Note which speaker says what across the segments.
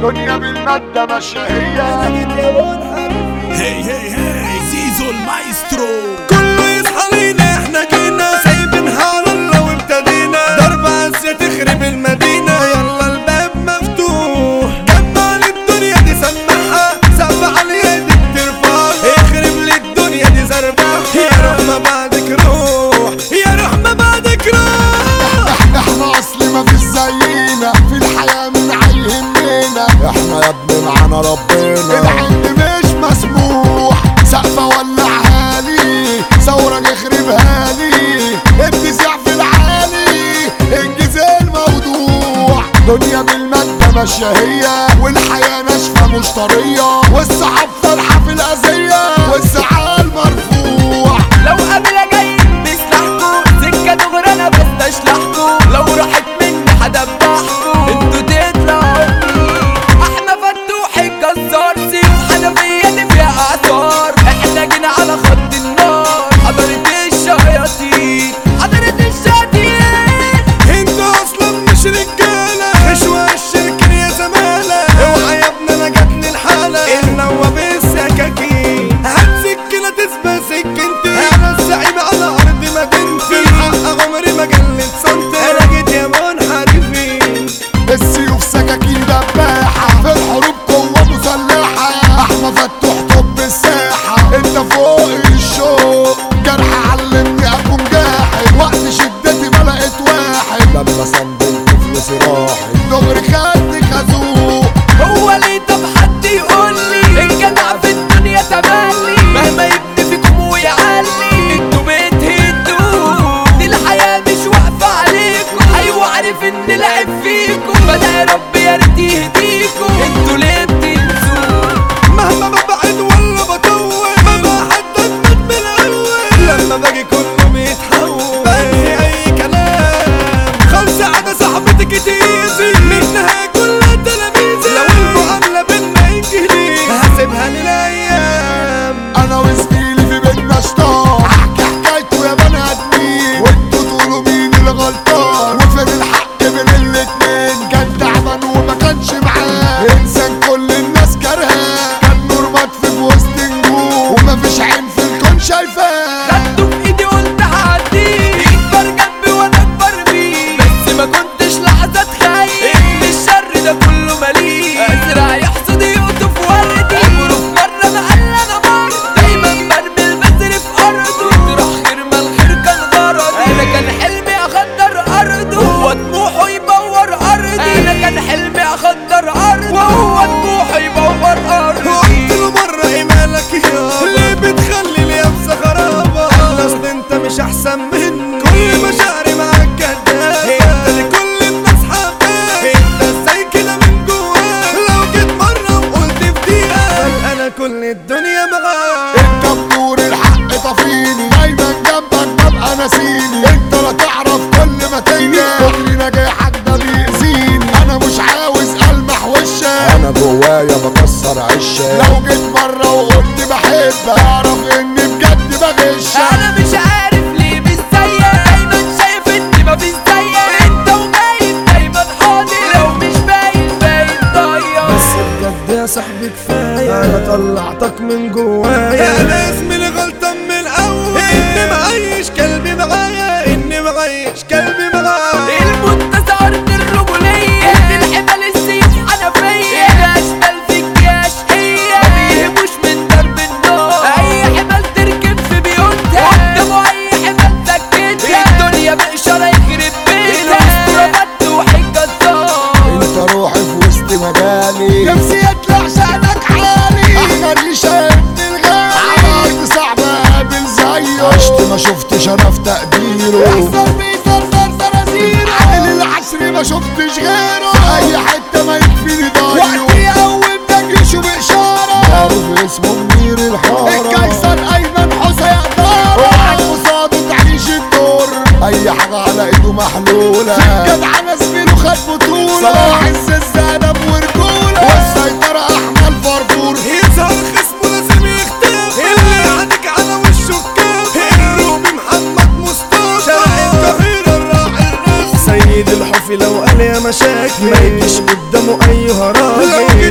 Speaker 1: دنيا بالمادة ماشية هي
Speaker 2: هي هي هي زيزو المايسترو
Speaker 3: كله يصحى لينا احنا جينا سايبينها على الله وابتدينا ضرب عزة تخرب المدينة يلا الباب مفتوح جمع الدنيا دي سمعها سقف عليها دي بترفع اخرب لي الدنيا دي زربها يا روح ما بعدك روح يا روح ما بعدك روح
Speaker 1: احنا اصل ما فيش زينا في الحياة من عيهمنا احنا يا ابني معانا ربنا العند مش مسموح سقفة ولعها لي ثورة نخربها لي ابتزاع في العالي انجز الموضوع دنيا بالمادة ماشية هي والحياة ناشفة مش طرية والصحاب فرحة في الأذية والزعال مرفوع
Speaker 4: لو قبل جاي بسلاحكو سكة دغري انا بستشلحكو لو راحت مني هدبحكو انتوا تطلعوا احنا فتوح الجزار سيف حنفية دي فيها اعصار احنا جينا على خط النار حضرت الشياطين حضرت الشياطين
Speaker 3: انتوا اصلا مش رجالة خشوة الشركة يا زمالة اوعى يا ابني انا جاتني الحالة النوى بالسكاكين هات سكينة تسبى سكنتي انا الزعيم على ارض مدينتي الحق عمري ما جلت سنتي انا جيت يا منحرفين
Speaker 1: السيوف سكاكين دباحة في الحروب قوة مسلحة أحمى فتوح طب الساحة انت فوق الشوق جرح علمني أكون جاحد وقت شدتي ما لقيت واحد لما صندل طفل سراحي دغري خدني خازوق
Speaker 4: هو ليه طب حد يقول لي الجدع في الدنيا تملي مهما يبني فيكم ويعلي انتوا بتهدوا دي الحياة مش واقفة عليكم ايوه عارف ان لعب فيكم بدأ يا رب يا ريت يهديكم انتوا ليه بتنسوا
Speaker 3: مهما ببعد ولا بطول ببقى حد اجمد من الاول لما باجي كله بيتحول بنهي اي كلام خمسة عدا صاحبتك تيزي منها كلها تلاميذي لو المعاملة بينا انجليزي هسيبها للايام
Speaker 1: أنا وزميلي في بيتنا شطار أحكي حكايته يا بني آدمين وانتوا تقولوا مين الغلطان وفين الحق بين الاتنين كان تعبان وما كانش معاه إنسان كل الناس كارهاه كان نور مطفي في وسط نجوم ومفيش عين في الكون شايفاه
Speaker 4: خدته في ايدي قلت هعديه يكبر جنبي وانا اكبر بيه بس ما كنتش لحظة اتخيل ان الشر ده كله مليء ازرع يحصد يقطف وردي عمره في مرة ما قال انا مرض دايما برمي البذر في ارضه يطرح خير ما الخير كان غرضي انا كان حلمي اخدر ارضه وهو طموحه يبور ارضي انا كان حلمي اخدر ارضه وهو طموحه يبور
Speaker 3: قلت
Speaker 4: ارضي
Speaker 3: له مرة ايه مالك يا ليه بتخلي اليابسة خرابة اصل انت مش احسن مني كل مشاعري معاك كداب انت لكل الناس حباك انت ازاي كده من جواك لو جيت مرة وقلت في دقيقة بل انا كل الدنيا معاك
Speaker 1: انت بدور الحق طفيني دايما جنبك ببقى ناسيني انت لا تعرف كل ما تيجي كل نجاحك ده بيأذيني انا مش عاوز المح وشك انا جوايا بكسر عشك لو جيت مرة وقلت بحبك اعرف اني بجد بغشك
Speaker 4: انا مش عارف ليه مش زيك دايما شايف اني مفيش زيك انت وباين دايما حاضر لو مش باين باين ضايع
Speaker 3: بس بجد يا صاحبي كفاية أنا طلعتك من جوايا أنا اسمي اللي غلطان من الأول إني معيش قلبي معايا إني معيش قلبي معايا
Speaker 4: المنتزه ارض الرجوليه ارض الحمل السيف حنفيه الاشبال في الجيش هي ما بيهموش من درب النار اي حمل تركب في بيوتها قدامه اي حمل سكتها الدنيا بإشارة يخرب بيتها الاسطوره فتوح الجزار
Speaker 1: انت روحي في وسط مجالي نفسي يطلع شأنك عالي احمد ريشة ابن الغالي على ارض صعبة اقابل زيه عشت ما شفتش انا في تقديره يحصل بيه صرصر صراصيره عامل العصر ما شفتش غيره في اي حتة ما يكفيني ضايعه وقتي اول نجيشه بإشارة معروف اسمه منير الحارة القيصر ايمن حسين يقدر وقعد قصاده تعيش الدور اي حاجة على ايده محلولة جدع انا زميله خد بطولة صلاح الزنزانة ورجولة والسيطرة احمد فرفور
Speaker 3: يظهر خصمه لازم يختفي اللي عندك على وشه كاف الرومي محمد مصطفى شارع القاهرة الراعي الرسمي سيد الحفي لو قال يا مشاكل ما يجيش قدامه اي هراجل لو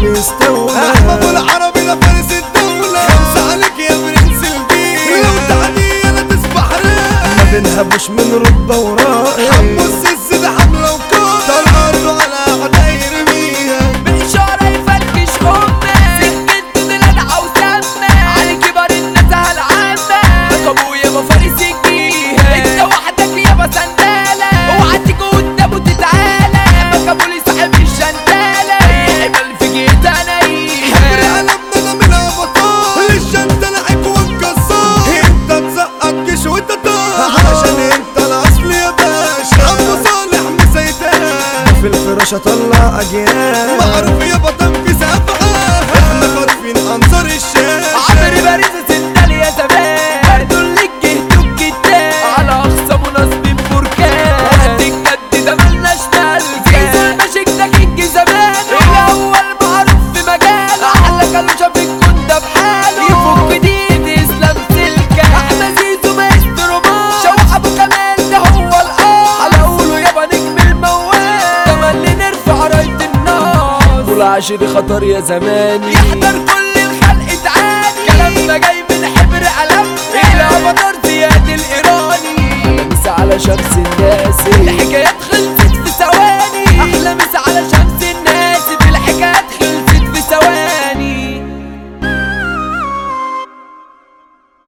Speaker 3: بيستولى احمد العربي ده فارس الدولة خمسة عليك يا برنس البيت لو تعدي انا تصبح رايق ما بنهبوش من رتبة ورائي حمو السس ده حملة وكار طلعته على اعداء يرميها
Speaker 4: بالإشارة يفركش أمي سكت دلع وسمة على كبر النزهة العامة لك أبويا مفارس الجيهة أنت وحدك يابا سندالة اوعى تيجي قدامه تتعالى مكابولي صاحب الشندالة أي حمل في جيت أنا
Speaker 3: حبر قلبنا ده من افاتار الشنطة لعب والكسار انت تزقك جيش وانت طار عشان انت الاصل يا باشا عمو صالح مسيتان في الفراشة طلع اجيال معروف يا بطن في سبعة احنا خاطفين انظار الشاشة
Speaker 4: عمري باريس سندال يا زمان دول لك جهتوا الجدال على اقصى مناسبين بركان وقت الجد ده ملناش ملك زيزو المشيك ده كينج زمان الاول معروف في مجاله احلى كلوشة في الكون ده بحاله يفك ديد اسلام سلكة احمد زيزو مايسترو مان شوح ابو كمال ده هو الاه على قوله يابا نجم الموال تملي نرفع راية النار دول عشري خطر يا زماني يحضر كل الخلق تعاني كلامنا جاي من حبر قلم الى مطار زياد الايراني لمس على شمس الناس